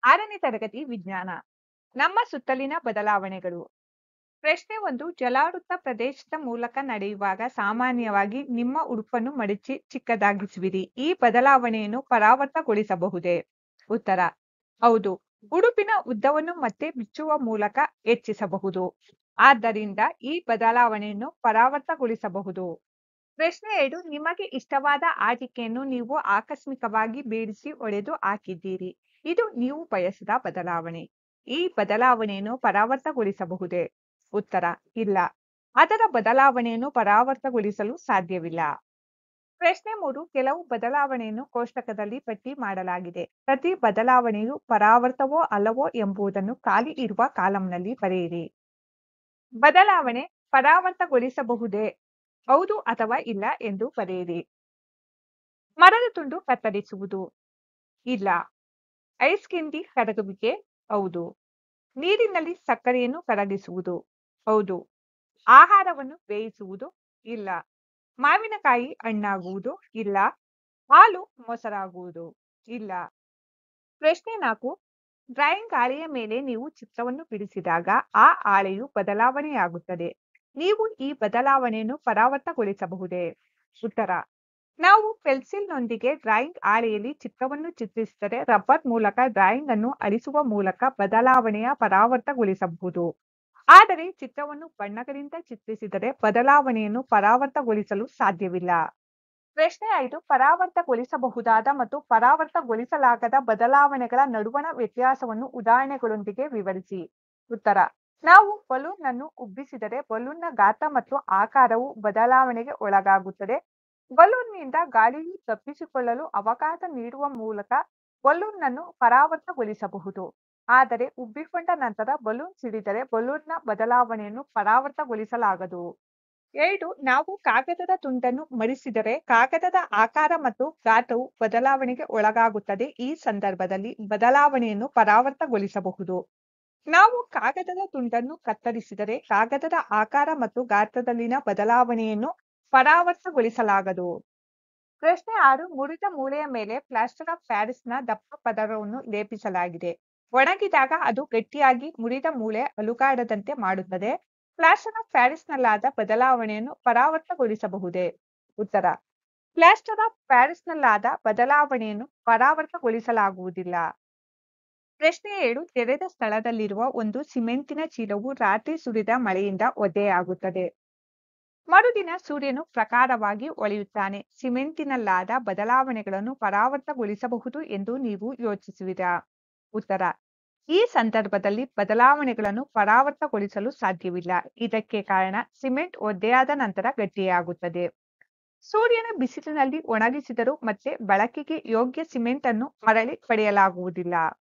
ಆರನೇ ತರಗತಿ ವಿಜ್ಞಾನ ನಮ್ಮ ಸುತ್ತಲಿನ ಬದಲಾವಣೆಗಳು ಪ್ರಶ್ನೆ ಒಂದು ಜಲಾವೃತ ಪ್ರದೇಶದ ಮೂಲಕ ನಡೆಯುವಾಗ ಸಾಮಾನ್ಯವಾಗಿ ನಿಮ್ಮ ಉಡುಪನ್ನು ಮಡಚಿ ಚಿಕ್ಕದಾಗಿಸುವಿರಿ ಈ ಬದಲಾವಣೆಯನ್ನು ಪರಾವರ್ತಗೊಳಿಸಬಹುದೇ ಉತ್ತರ ಹೌದು ಉಡುಪಿನ ಉದ್ದವನ್ನು ಮತ್ತೆ ಬಿಚ್ಚುವ ಮೂಲಕ ಹೆಚ್ಚಿಸಬಹುದು ಆದ್ದರಿಂದ ಈ ಬದಲಾವಣೆಯನ್ನು ಪರಾವರ್ತಗೊಳಿಸಬಹುದು ಪ್ರಶ್ನೆ ಎರಡು ನಿಮಗೆ ಇಷ್ಟವಾದ ಆಟಿಕೆಯನ್ನು ನೀವು ಆಕಸ್ಮಿಕವಾಗಿ ಬೇಡಿಸಿ ಒಡೆದು ಹಾಕಿದ್ದೀರಿ ಇದು ನೀವು ಬಯಸದ ಬದಲಾವಣೆ ಈ ಬದಲಾವಣೆಯನ್ನು ಪರಾವರ್ತಗೊಳಿಸಬಹುದೇ ಉತ್ತರ ಇಲ್ಲ ಅದರ ಬದಲಾವಣೆಯನ್ನು ಪರಾವರ್ತಗೊಳಿಸಲು ಸಾಧ್ಯವಿಲ್ಲ ಪ್ರಶ್ನೆ ಮೂರು ಕೆಲವು ಬದಲಾವಣೆಯನ್ನು ಕೋಷ್ಟಕದಲ್ಲಿ ಪಟ್ಟಿ ಮಾಡಲಾಗಿದೆ ಪ್ರತಿ ಬದಲಾವಣೆಯು ಪರಾವರ್ತವೋ ಅಲ್ಲವೋ ಎಂಬುದನ್ನು ಖಾಲಿ ಇರುವ ಕಾಲಂನಲ್ಲಿ ಬರೆಯಿರಿ ಬದಲಾವಣೆ ಪರಾವರ್ತಗೊಳಿಸಬಹುದೇ ಹೌದು ಅಥವಾ ಇಲ್ಲ ಎಂದು ಬರೆಯಿರಿ ಮರದ ತುಂಡು ಕತ್ತರಿಸುವುದು ಇಲ್ಲ ಐಸ್ ಕಿಂಡಿ ಕರಗುವಿಕೆ ಹೌದು ನೀರಿನಲ್ಲಿ ಸಕ್ಕರೆಯನ್ನು ಕರಗಿಸುವುದು ಹೌದು ಆಹಾರವನ್ನು ಬೇಯಿಸುವುದು ಇಲ್ಲ ಮಾವಿನಕಾಯಿ ಹಣ್ಣಾಗುವುದು ಇಲ್ಲ ಹಾಲು ಮೊಸರಾಗುವುದು ಇಲ್ಲ ಪ್ರಶ್ನೆ ನಾಲ್ಕು ಡ್ರಾಯಿಂಗ್ ಹಾಳೆಯ ಮೇಲೆ ನೀವು ಚಿತ್ರವನ್ನು ಬಿಡಿಸಿದಾಗ ಆ ಹಾಳೆಯು ಬದಲಾವಣೆಯಾಗುತ್ತದೆ ನೀವು ಈ ಬದಲಾವಣೆಯನ್ನು ಪರಾವರ್ತಗೊಳಿಸಬಹುದೇ ಉತ್ತರ ನಾವು ಪೆನ್ಸಿಲ್ನೊಂದಿಗೆ ಡ್ರಾಯಿಂಗ್ ಹಾಳೆಯಲ್ಲಿ ಚಿತ್ರವನ್ನು ಚಿತ್ರಿಸಿದರೆ ರಬ್ಬರ್ ಮೂಲಕ ಡ್ರಾಯಿಂಗ್ ಅನ್ನು ಅಳಿಸುವ ಮೂಲಕ ಬದಲಾವಣೆಯ ಪರಾವರ್ತಗೊಳಿಸಬಹುದು ಆದರೆ ಚಿತ್ರವನ್ನು ಬಣ್ಣಗಳಿಂದ ಚಿತ್ರಿಸಿದರೆ ಬದಲಾವಣೆಯನ್ನು ಪರಾವರ್ತಗೊಳಿಸಲು ಸಾಧ್ಯವಿಲ್ಲ ಪ್ರಶ್ನೆ ಐದು ಪರಾವರ್ತಗೊಳಿಸಬಹುದಾದ ಮತ್ತು ಪರಾವರ್ತಗೊಳಿಸಲಾಗದ ಬದಲಾವಣೆಗಳ ನಡುವಣ ವ್ಯತ್ಯಾಸವನ್ನು ಉದಾಹರಣೆಗಳೊಂದಿಗೆ ವಿವರಿಸಿ ಉತ್ತರ ನಾವು ಬಲೂನ್ ಅನ್ನು ಉಬ್ಬಿಸಿದರೆ ಬಲೂನ್ನ ಗಾತ್ರ ಮತ್ತು ಆಕಾರವು ಬದಲಾವಣೆಗೆ ಒಳಗಾಗುತ್ತದೆ ಬಲೂನ್ನಿಂದ ಗಾಳಿಯು ತಪ್ಪಿಸಿಕೊಳ್ಳಲು ಅವಕಾಶ ನೀಡುವ ಮೂಲಕ ಬಲೂನ್ ಅನ್ನು ಪರಾವರ್ತಗೊಳಿಸಬಹುದು ಆದರೆ ಉಬ್ಬಿಕೊಂಡ ನಂತರ ಬಲೂನ್ ಸಿಡಿದರೆ ಬಲೂನ್ನ ಬದಲಾವಣೆಯನ್ನು ಪರಾವರ್ತಗೊಳಿಸಲಾಗದು ಎರಡು ನಾವು ಕಾಗದದ ತುಂಡನ್ನು ಮಡಿಸಿದರೆ ಕಾಗದದ ಆಕಾರ ಮತ್ತು ಗಾತ್ರವು ಬದಲಾವಣೆಗೆ ಒಳಗಾಗುತ್ತದೆ ಈ ಸಂದರ್ಭದಲ್ಲಿ ಬದಲಾವಣೆಯನ್ನು ಪರಾವರ್ತಗೊಳಿಸಬಹುದು ನಾವು ಕಾಗದದ ತುಂಡನ್ನು ಕತ್ತರಿಸಿದರೆ ಕಾಗದದ ಆಕಾರ ಮತ್ತು ಗಾತ್ರದಲ್ಲಿನ ಬದಲಾವಣೆಯನ್ನು ಪರಾವರ್ತಗೊಳಿಸಲಾಗದು ಪ್ರಶ್ನೆ ಆರು ಮುರಿದ ಮೂಳೆಯ ಮೇಲೆ ಪ್ಲಾಸ್ಟರ್ ಆಫ್ ಪ್ಯಾರಿಸ್ನ ದಪ್ಪ ಪದರವನ್ನು ಲೇಪಿಸಲಾಗಿದೆ ಒಣಗಿದಾಗ ಅದು ಗಟ್ಟಿಯಾಗಿ ಮುರಿದ ಮೂಳೆ ಅಲುಗಾಡದಂತೆ ಮಾಡುತ್ತದೆ ಪ್ಲಾಸ್ಟರ್ ಆಫ್ ಪ್ಯಾರಿಸ್ನಲ್ಲಾದ ಬದಲಾವಣೆಯನ್ನು ಪರಾವರ್ತಗೊಳಿಸಬಹುದೇ ಉತ್ತರ ಪ್ಲಾಸ್ಟರ್ ಆಫ್ ಪ್ಯಾರಿಸ್ನಲ್ಲಾದ ಬದಲಾವಣೆಯನ್ನು ಪರಾವರ್ತಗೊಳಿಸಲಾಗುವುದಿಲ್ಲ ಪ್ರಶ್ನೆ ಏಳು ತೆರೆದ ಸ್ಥಳದಲ್ಲಿರುವ ಒಂದು ಸಿಮೆಂಟಿನ ಚೀಲವು ರಾತ್ರಿ ಸುರಿದ ಮಳೆಯಿಂದ ಒದ್ದೆಯಾಗುತ್ತದೆ ಮರುದಿನ ಸೂರ್ಯನು ಪ್ರಕಾರವಾಗಿ ಹೊಳೆಯುತ್ತಾನೆ ಸಿಮೆಂಟಿನಲ್ಲಾದ ಬದಲಾವಣೆಗಳನ್ನು ಪರಾವರ್ತಗೊಳಿಸಬಹುದು ಎಂದು ನೀವು ಯೋಚಿಸುವಿರಾ ಉತ್ತರ ಈ ಸಂದರ್ಭದಲ್ಲಿ ಬದಲಾವಣೆಗಳನ್ನು ಪರಾವರ್ತಗೊಳಿಸಲು ಸಾಧ್ಯವಿಲ್ಲ ಇದಕ್ಕೆ ಕಾರಣ ಸಿಮೆಂಟ್ ಒದ್ದೆಯಾದ ನಂತರ ಗಟ್ಟಿಯಾಗುತ್ತದೆ ಸೂರ್ಯನ ಬಿಸಿಲಿನಲ್ಲಿ ಒಣಗಿಸಿದರೂ ಮತ್ತೆ ಬಳಕೆಗೆ ಯೋಗ್ಯ ಸಿಮೆಂಟ್ ಅನ್ನು ಮರಳಿ ಪಡೆಯಲಾಗುವುದಿಲ್ಲ